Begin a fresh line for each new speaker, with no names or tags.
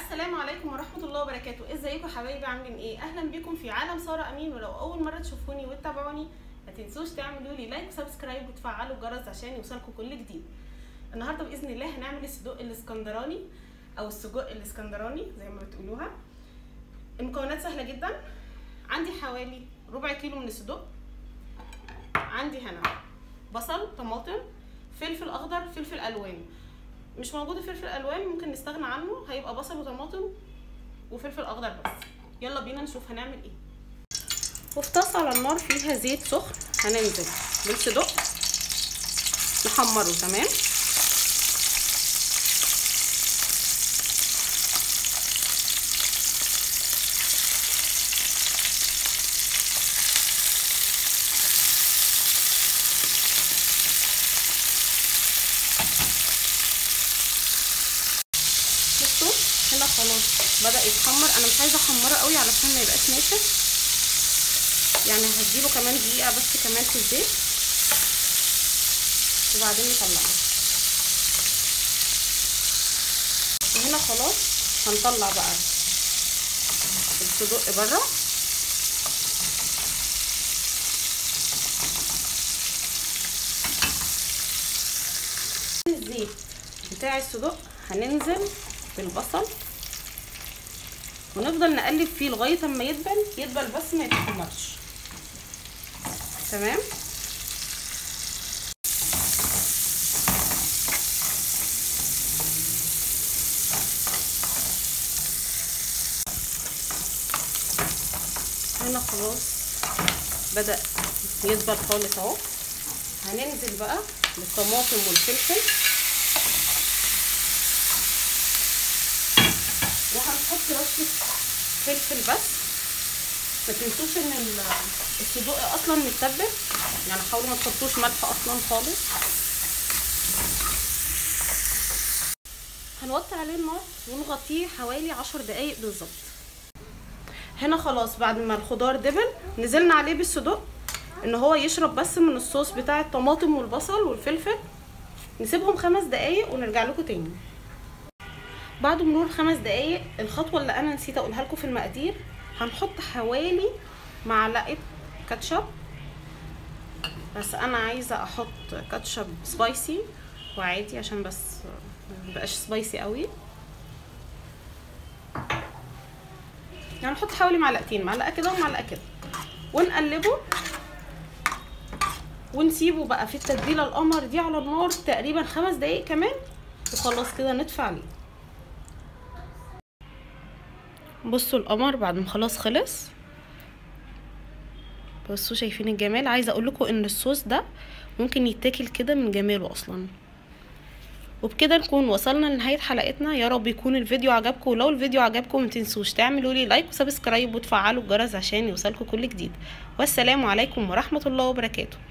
السلام عليكم ورحمة الله وبركاته ازيكم حبايبي عاملين ايه اهلا بكم في عالم سارة امين ولو اول مرة تشوفوني وتتابعوني ما تنسوش تعملوا لي لايك وسبسكرايب وتفعلوا الجرس عشان يوصلكم كل جديد النهارده باذن الله هنعمل الصدوق الاسكندراني او السجق الاسكندراني زي ما بتقولوها المكونات سهلة جدا عندي حوالي ربع كيلو من الصدوق عندي هنا بصل طماطم فلفل اخضر فلفل الوان مش موجود فلفل الوان ممكن نستغنى عنه هيبقى بصل وطماطم وفلفل اخضر بس يلا بينا نشوف هنعمل ايه وفي طاسه على النار فيها زيت سخن هننزل بالصدق نحمره تمام بصوا هنا خلاص بدأ يتحمر انا مش عايزه احمره قوي علشان ما يبقاش ناشف يعني هديله كمان دقيقه بس كمان في الزيت وبعدين نطلعه وهنا خلاص هنطلع بقى الصدق بره الزيت بتاع الصدق هننزل بالبصل ونفضل نقلب فيه لغايه اما يدبل يدبل بس ما يتحمرش تمام هنا خلاص بدأ يدبل خالص اهو هننزل بقى بالطماطم والفلفل وهنحط رشه فلفل بس ما تنسوش ان الصدوق اصلا متبل يعني حاولوا ما تحطوش ملح اصلا خالص هنوطي عليه النار ونغطيه حوالي عشر دقايق بالظبط هنا خلاص بعد ما الخضار دبل نزلنا عليه بالصدوق ان هو يشرب بس من الصوص بتاع الطماطم والبصل والفلفل نسيبهم خمس دقايق ونرجع لكم تاني بعد مرور خمس دقايق الخطوة اللي أنا نسيت أقولها لكم في المقادير هنحط حوالي معلقة كاتشب بس أنا عايزة أحط كاتشب سبايسي وعادي عشان بس مبقاش سبايسي قوي يعني نحط حوالي معلقتين معلقة كده ومعلقة كده ونقلبه ونسيبه بقى في التتبيلة القمر دي على النار تقريبا خمس دقايق كمان وخلاص كده نطفي عليه بصوا القمر بعد ما خلاص خلص بصوا شايفين الجمال عايزه اقول لكم ان الصوص ده ممكن يتاكل كده من جماله اصلا وبكده نكون وصلنا لنهايه حلقتنا يا رب يكون الفيديو عجبكم ولو الفيديو عجبكم متنسوش تعملوا لي لايك وسبسكرايب وتفعلوا الجرس عشان يوصلكم كل جديد والسلام عليكم ورحمه الله وبركاته